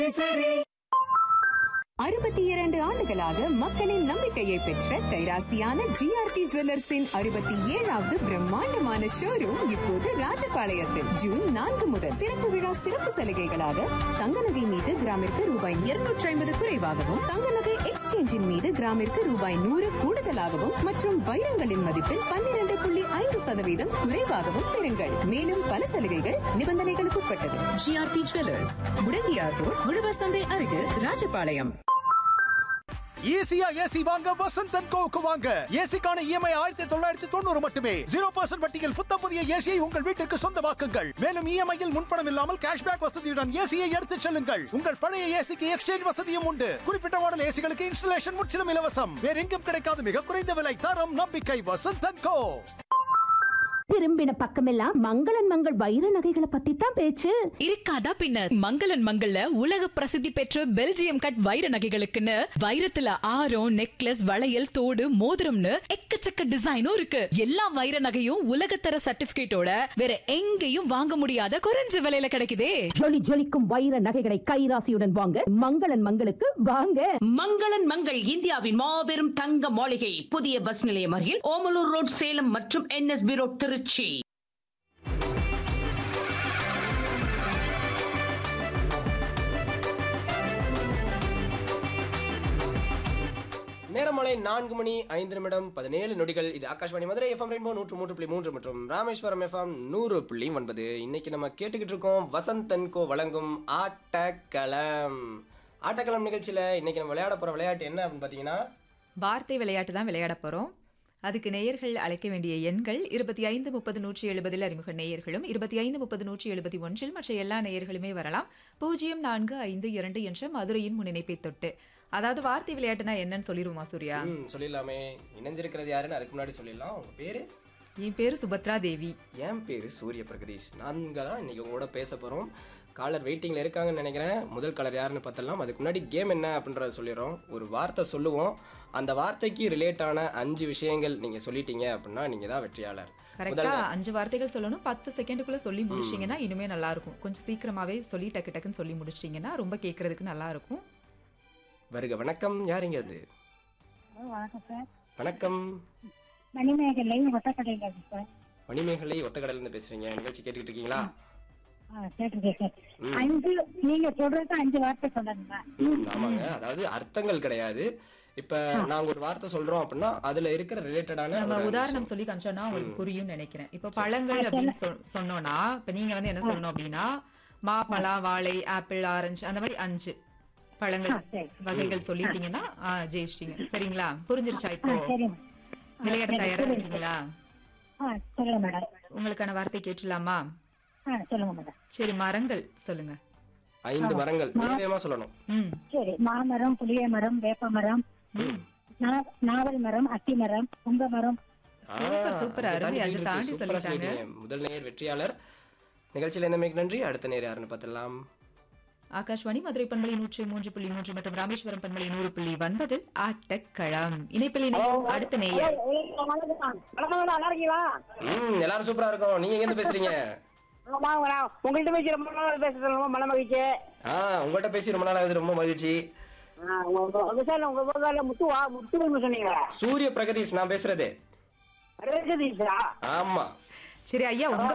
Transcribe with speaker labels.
Speaker 1: அறுபத்தி இரண்டு ஆண்டுகளாக மக்களின் நம்பிக்கையை பெற்ற கைராசியான ஜிஆர்டி ஜுவல்லர்ஸின் அறுபத்தி ஏழாவது பிரம்மாண்டமான ஷோரூம் இப்போது ராஜபாளையத்தில் ஜூன் நான்கு முதல் திறப்பு விழா சிறப்பு சலுகைகளாக தங்க நகை மீது கிராமிற்கு ரூபாய் இருநூற்றி ஐம்பது குறைவாகவும் தங்க நகை எக்ஸ்சேஞ்சின் மீது கிராமிற்கு ரூபாய் நூறு கூடுதலாகவும் மற்றும் வைரங்களின் மதிப்பில் பன்னிரண்டு புள்ளி ஐந்து சதவீதம் குறைவாகவும் பெறுங்கள் மேலும் பல சலுகைகள் நிபந்தனைகளுக்கு உட்பட்டது ஜிஆர்டி ஜுவல்லர்ஸ் முடங்கியார் ரோட் உழவர் சந்தை அருகில் ராஜபாளையம்
Speaker 2: ஈஸியா ஏசி வாங்க வசந்த் அண்ட் கோவுக்கு வாங்க ஏசிக்கான இஎம்ஐ ஆயிரத்தி தொள்ளாயிரத்தி தொண்ணூறு மட்டுமே ஜீரோ பர்சன்ட் வட்டியில் புத்தம் புதிய ஏசியை உங்கள் வீட்டிற்கு சொந்தமாக்குங்கள் மேலும் இஎம்ஐயில் முன்பணம் இல்லாமல் கேஷ்பேக் வசதியுடன் ஏசியை எடுத்துச் செல்லுங்கள் உங்கள் பழைய ஏசிக்கு எக்ஸ்சேஞ்ச் வசதியும் உண்டு குறிப்பிட்ட மாடல் ஏசிகளுக்கு இன்ஸ்டலேஷன் முற்றிலும் இலவசம் வேற எங்கும் கிடைக்காத மிக குறைந்த விலை தரம் நம்பிக்கை வசந்த் அண்ட் கோ
Speaker 3: திரும்பின பக்கமெல்லாம் மங்களன் மங்கள் வைர நகைகளை பத்தி தான் பேச்சு
Speaker 4: இருக்காதா பின்ன மங்களன் மங்கள்ல உலக பிரசித்தி பெற்ற பெல்ஜியம் கட் வைர நகைகளுக்குன்னு வைரத்துல ஆரம் நெக்லஸ் வளையல் தோடு மோதிரம்னு எக்கச்சக்க டிசைனும் இருக்கு எல்லா வைர நகையும் உலகத்தர சர்டிபிகேட்டோட வேற எங்கேயும் வாங்க முடியாத குறைஞ்ச விலையில கிடைக்குதே
Speaker 3: ஜொலி ஜொலிக்கும் வைர நகைகளை கைராசியுடன் வாங்க மங்களன் மங்களுக்கு வாங்க
Speaker 5: மங்களன் மங்கள் இந்தியாவின் மாபெரும் தங்க மாளிகை புதிய பஸ் நிலையம் அருகில் ஓமலூர் ரோட் சேலம் மற்றும் என்எஸ்பி ரோட் திருச்சி
Speaker 6: நேரமலை நான்கு மணி ஐந்து நிமிடம் பதினேழு நொடிகள் இது ஆகாஷ்வாணி மதுரை எஃப்எம் ரெயின்போ நூற்று மூன்று புள்ளி மூன்று மற்றும் ராமேஸ்வரம் எஃப்எம் நூறு புள்ளி ஒன்பது இன்னைக்கு நம்ம கேட்டுக்கிட்டு இருக்கோம் வசந்த் அன்கோ வழங்கும் ஆட்டக்களம் ஆட்டக்களம் நிகழ்ச்சியில் இன்னைக்கு நம்ம விளையாட போகிற விளையாட்டு என்ன அப்படின்னு பார்த்தீங்கன்னா
Speaker 7: வார்த்தை விளையாட்டு தான் விளையாட போகிறோம் அதுக்கு நேயர்கள் அழைக்க வேண்டிய எண்கள் இருபத்தி ஐந்து முப்பது நூற்றி எழுபதில் அறிமுக நேயர்களும் இருபத்தி ஐந்து முப்பது நூற்றி எழுபத்தி ஒன்றில் மற்ற எல்லா நேயர்களுமே வரலாம் பூஜ்ஜியம் நான்கு ஐந்து இரண்டு என்ற மதுரையின் முன்னிணைப்பை தொட்டு அதாவது வார்த்தை விளையாட்டுனா என்னன்னு சொல்லிடுவோமா சூர்யா
Speaker 6: ம் சொல்லிடலாமே இணைஞ்சிருக்கிறது யாருன்னு அதுக்கு முன்னாடி சொல்லிடலாம் உங்கள் பேர்
Speaker 7: என் பேரு சுபத்ரா தேவி
Speaker 6: என் பேர் சூரிய பிரகதீஷ் நாங்கள் தான் இன்னைக்கு உங்களோட பேச போகிறோம் காலர் வெயிட்டிங்கில் இருக்காங்கன்னு நினைக்கிறேன் முதல் காலர் யாருன்னு பார்த்தலாம் அதுக்கு முன்னாடி கேம் என்ன அப்படின்றத சொல்லிடுறோம் ஒரு வார்த்தை சொல்லுவோம் அந்த வார்த்தைக்கு ரிலேட்டான அஞ்சு விஷயங்கள் நீங்கள் சொல்லிட்டீங்க அப்படின்னா நீங்கள் தான் வெற்றியாளர்
Speaker 7: கரெக்டா அஞ்சு வார்த்தைகள் சொல்லணும் பத்து செகண்டுக்குள்ள சொல்லி முடிச்சிங்கன்னா இனிமே நல்லா இருக்கும் கொஞ்சம் சீக்கிரமாவே சொல்லி டக்கு டக்குன்னு சொல்லி முடிச்சிட்டிங்கன்னா ரொம்ப கேட்கறதுக்கு நல்லா இருக்கும்
Speaker 6: வருக வணக்கம் யாருங்க அது
Speaker 8: வணக்கம் சார்
Speaker 6: வணக்கம்
Speaker 8: மணிமேகலை ஒட்டக்கடையில் இருக்கு சார்
Speaker 6: மணிமேகலை ஒத்தக்கடையிலேருந்து பேசுறீங்க நிகழ்ச்சி கேட்டுக்கிட்டு இருக்கீங்களா
Speaker 8: ஆ கேட்டிருக்கேன் சார்
Speaker 6: ம்.
Speaker 8: அஞ்சு நீங்க சொல்றது அஞ்சு வார்த்தை சொல்லணுங்க
Speaker 6: ம் ஆமாங்க அதாவது அர்த்தங்கள் கிடையாது இப்போ நாங்கள் ஒரு வார்த்தை சொல்கிறோம் அப்படின்னா அதில் இருக்கிற ரிலேட்டடான
Speaker 7: நம்ம உதாரணம் சொல்லி காமிச்சோம்னா உங்களுக்கு புரியும்னு நினைக்கிறேன் இப்போ பழங்கள் அப்படின்னு சொ- சொன்னோம்னா இப்போ நீங்க வந்து என்ன சொல்லணும் அப்படின்னா மாப்பழா வாழை ஆப்பிள் ஆரஞ்சு அந்த மாதிரி அஞ்சு பழங்கள்
Speaker 8: ஆ, சரி.
Speaker 7: வகைகள் சொல்லிட்டீங்கன்னா ஆ, ஜெயிச்சிட்டீங்க சரிங்களா புரிஞ்சிருச்சா இப்போ
Speaker 8: சரிங்க
Speaker 7: விளையாட தயாரா இருக்கீங்களா
Speaker 8: ஆ சொல்லுங்க மேடம்
Speaker 7: உங்களுக்கான வார்த்தை கேட்டுலாமா
Speaker 8: ஆ சொல்லுங்க மேடம்
Speaker 7: சரி மரங்கள் சொல்லுங்க
Speaker 6: ஐந்து மரங்கள் வேகமாக சொல்லணும்
Speaker 7: ம்
Speaker 8: சரி மாமரம் புளிய மரம் வேப்ப மரம் நா- நாவல் மரம் அத்தி மரம் உங்க மரம்
Speaker 7: சூப்பர் சூப்பர்
Speaker 6: அதை
Speaker 7: அருமை
Speaker 6: தாண்டி
Speaker 7: அதை
Speaker 6: இருக்கு.
Speaker 7: தாண்டி
Speaker 6: சூப்பரா
Speaker 7: சொல்லிட்டாங்க
Speaker 6: சொல்லிட்டீங்க. முதல் நேயர் வெற்றியாளர் நிகழ்ச்சியில் எந்த மேற்கு நன்றி அடுத்த நேர் யாருன்னு பார்த்துடலாம்
Speaker 7: ஆகாஷ்வாணி மதுரை பண்பலை நூற்றி மூன்று புள்ளி மூன்று மற்றும் ராமேஸ்வரம் பண்பலை நூறு புள்ளி ஒன்பதில் ஆட்டக்களம் இணைப்பில் இணையும் அடுத்த நேயர்
Speaker 8: வணக்கம் நல்லா இருக்கீங்களா
Speaker 6: ம் எல்லாரும் சூப்பரா இருக்கும் நீங்க எங்க இருந்து பேசுறீங்க
Speaker 8: உங்கள்கிட்ட பேசி ரொம்ப நாள் பேசுறது ரொம்ப மன மகிழ்ச்சி
Speaker 6: ஆ உங்கள்கிட்ட பேசி ரொம்ப நாள் ஆகுது ரொம்ப மகிழ்ச்சி
Speaker 8: உங்க சார் உங்க ஊர்ல முத்துவா முத்து சொன்னீங்க
Speaker 6: சூரிய பிரகதீஷ் நான் பேசுறது
Speaker 8: ரேசதீஷா
Speaker 6: ஆமா
Speaker 7: சரி ஐயா உங்க